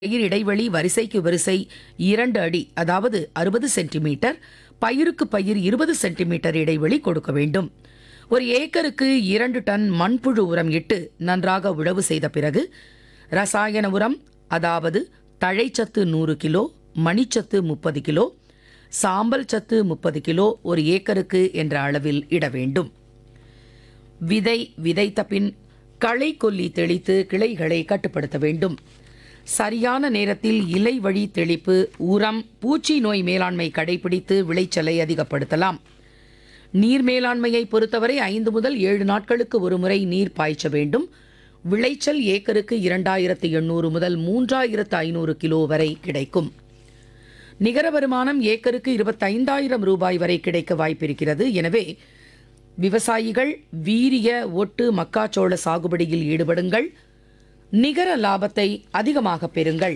பயிர் இடைவெளி வரிசைக்கு வரிசை இரண்டு அடி அதாவது அறுபது சென்டிமீட்டர் பயிருக்கு பயிர் இருபது சென்டிமீட்டர் இடைவெளி கொடுக்க வேண்டும் ஒரு ஏக்கருக்கு இரண்டு டன் மண்புழு உரம் இட்டு நன்றாக உழவு செய்த பிறகு ரசாயன உரம் அதாவது தழைச்சத்து நூறு கிலோ மணிச்சத்து முப்பது கிலோ சாம்பல் சத்து முப்பது கிலோ ஒரு ஏக்கருக்கு என்ற அளவில் இட வேண்டும் விதை விதைத்த பின் களை கொல்லி தெளித்து கிளைகளை கட்டுப்படுத்த வேண்டும் சரியான நேரத்தில் இலை வழி தெளிப்பு உரம் பூச்சி நோய் மேலாண்மை கடைபிடித்து விளைச்சலை அதிகப்படுத்தலாம் நீர் மேலாண்மையை பொறுத்தவரை ஐந்து முதல் ஏழு நாட்களுக்கு ஒருமுறை நீர் பாய்ச்ச வேண்டும் விளைச்சல் ஏக்கருக்கு இரண்டாயிரத்து எண்ணூறு முதல் மூன்றாயிரத்து ஐநூறு கிலோ வரை கிடைக்கும் நிகர வருமானம் ஏக்கருக்கு இருபத்தைந்தாயிரம் ரூபாய் வரை கிடைக்க வாய்ப்பிருக்கிறது எனவே விவசாயிகள் வீரிய ஒட்டு மக்காச்சோள சாகுபடியில் ஈடுபடுங்கள் நிகர லாபத்தை அதிகமாக பெறுங்கள்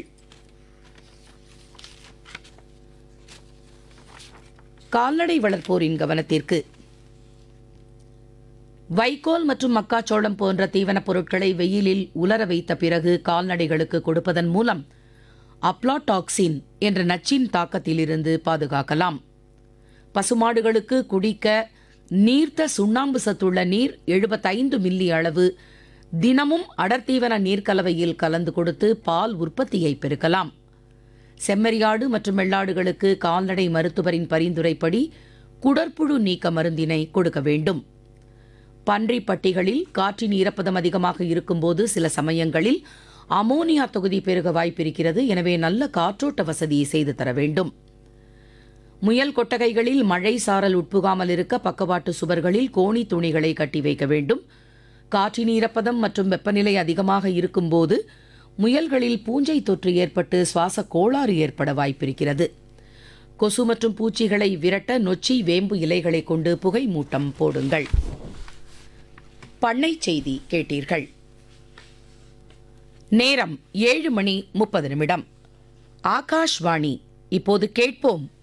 கால்நடை வளர்ப்போரின் கவனத்திற்கு வைக்கோல் மற்றும் மக்காச்சோளம் போன்ற தீவனப் பொருட்களை வெயிலில் உலர வைத்த பிறகு கால்நடைகளுக்கு கொடுப்பதன் மூலம் அப்லாடாக்சின் என்ற நச்சின் தாக்கத்திலிருந்து பாதுகாக்கலாம் பசுமாடுகளுக்கு குடிக்க நீர்த்த சுண்ணாம்பு சத்துள்ள நீர் எழுபத்தைந்து மில்லி அளவு தினமும் அடர்த்தீவன நீர்க்கலவையில் கலந்து கொடுத்து பால் உற்பத்தியை பெருக்கலாம் செம்மறியாடு மற்றும் வெள்ளாடுகளுக்கு கால்நடை மருத்துவரின் பரிந்துரைப்படி குடற்புழு நீக்க மருந்தினை கொடுக்க வேண்டும் பன்றி பட்டிகளில் காற்றின் ஈரப்பதம் அதிகமாக இருக்கும்போது சில சமயங்களில் அமோனியா தொகுதி பெருக வாய்ப்பிருக்கிறது எனவே நல்ல காற்றோட்ட வசதி செய்து தர வேண்டும் முயல் கொட்டகைகளில் மழை சாரல் உட்புகாமல் இருக்க பக்கவாட்டு சுவர்களில் கோணி துணிகளை கட்டி வைக்க வேண்டும் காற்றின் ஈரப்பதம் மற்றும் வெப்பநிலை அதிகமாக இருக்கும்போது முயல்களில் பூஞ்சை தொற்று ஏற்பட்டு சுவாச கோளாறு ஏற்பட வாய்ப்பிருக்கிறது கொசு மற்றும் பூச்சிகளை விரட்ட நொச்சி வேம்பு இலைகளை கொண்டு புகை மூட்டம் போடுங்கள் பண்ணை செய்தி கேட்டீர்கள் நேரம் ஏழு மணி முப்பது நிமிடம் ஆகாஷ்வாணி இப்போது கேட்போம்